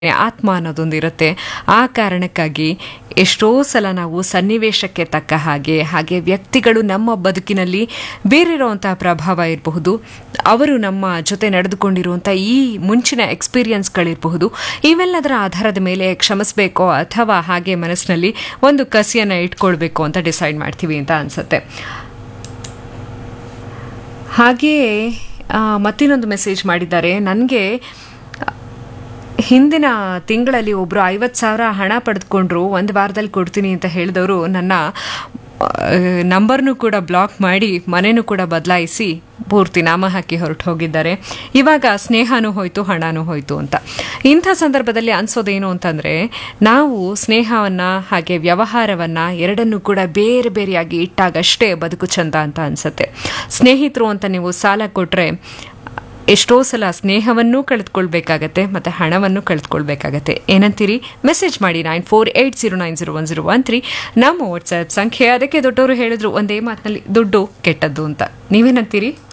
ಆತ್ಮ ಅನ್ನೋದೊಂದು ಇರುತ್ತೆ ಆ ಕಾರಣಕ್ಕಾಗಿ ಎಷ್ಟೋ ಸಲ ನಾವು ಸನ್ನಿವೇಶಕ್ಕೆ ತಕ್ಕ ಹಾಗೆ ಹಾಗೆ ವ್ಯಕ್ತಿಗಳು ನಮ್ಮ ಬದುಕಿನಲ್ಲಿ ಬೀರಿರುವಂತಹ ಪ್ರಭಾವ ಇರಬಹುದು ಅವರು ನಮ್ಮ ಜೊತೆ ನಡೆದುಕೊಂಡಿರುವಂಥ ಈ ಮುಂಚಿನ ಎಕ್ಸ್ಪೀರಿಯನ್ಸ್ಗಳಿರಬಹುದು ಇವೆಲ್ಲದರ ಆಧಾರದ ಮೇಲೆ ಕ್ಷಮಿಸಬೇಕೋ ಅಥವಾ ಹಾಗೆ ಮನಸ್ಸಿನಲ್ಲಿ ಒಂದು ಕಸಿಯನ್ನು ಇಟ್ಕೊಳ್ಬೇಕು ಅಂತ ಡಿಸೈಡ್ ಮಾಡ್ತೀವಿ ಅಂತ ಅನ್ಸುತ್ತೆ ಹಾಗೆಯೇ ಆ, ಮತ್ತಿನ್ನೊಂದು ಮೆಸೇಜ್ ಮಾಡಿದ್ದಾರೆ ನನಗೆ ಹಿಂದಿನ ತಿಂಗಳಲ್ಲಿ ಒಬ್ಬರು ಐವತ್ತು ಸಾವಿರ ಹಣ ಪಡೆದುಕೊಂಡ್ರು ಒಂದು ವಾರದಲ್ಲಿ ಕೊಡ್ತೀನಿ ಅಂತ ಹೇಳಿದವರು ನನ್ನ ನಂಬರ್ನು ಕೂಡ ಬ್ಲಾಕ್ ಮಾಡಿ ಮನೆನೂ ಕೂಡ ಬದಲಾಯಿಸಿ ಪೂರ್ತಿ ನಾಮ ಹಾಕಿ ಹೊರಟು ಹೋಗಿದ್ದಾರೆ ಇವಾಗ ಸ್ನೇಹನೂ ಹೋಯ್ತು ಹಣನೂ ಹೋಯ್ತು ಅಂತ ಇಂಥ ಸಂದರ್ಭದಲ್ಲಿ ಅನ್ಸೋದೇನು ಅಂತಂದರೆ ನಾವು ಸ್ನೇಹವನ್ನು ಹಾಗೆ ವ್ಯವಹಾರವನ್ನು ಎರಡನ್ನೂ ಕೂಡ ಬೇರೆ ಬೇರೆಯಾಗಿ ಇಟ್ಟಾಗಷ್ಟೇ ಬದುಕು ಚಂದ ಅಂತ ಅನ್ಸುತ್ತೆ ಸ್ನೇಹಿತರು ಅಂತ ನೀವು ಸಾಲ ಕೊಟ್ಟರೆ ಎಷ್ಟೋ ಸಲ ಸ್ನೇಹವನ್ನೂ ಕಳೆದುಕೊಳ್ಬೇಕಾಗತ್ತೆ ಮತ್ತು ಹಣವನ್ನು ಕಳೆದುಕೊಳ್ಬೇಕಾಗತ್ತೆ ಏನಂತೀರಿ ಮೆಸೇಜ್ ಮಾಡಿ nine four eight zero nine zero one zero one three ನಮ್ಮ ವಾಟ್ಸ್ಆ್ಯಪ್ ಸಂಖ್ಯೆ ಅದಕ್ಕೆ ದೊಡ್ಡವರು ಹೇಳಿದ್ರು ಒಂದೇ ಮಾತಿನಲ್ಲಿ ದುಡ್ಡು ಕೆಟ್ಟದ್ದು ಅಂತ ನೀವೇನಂತೀರಿ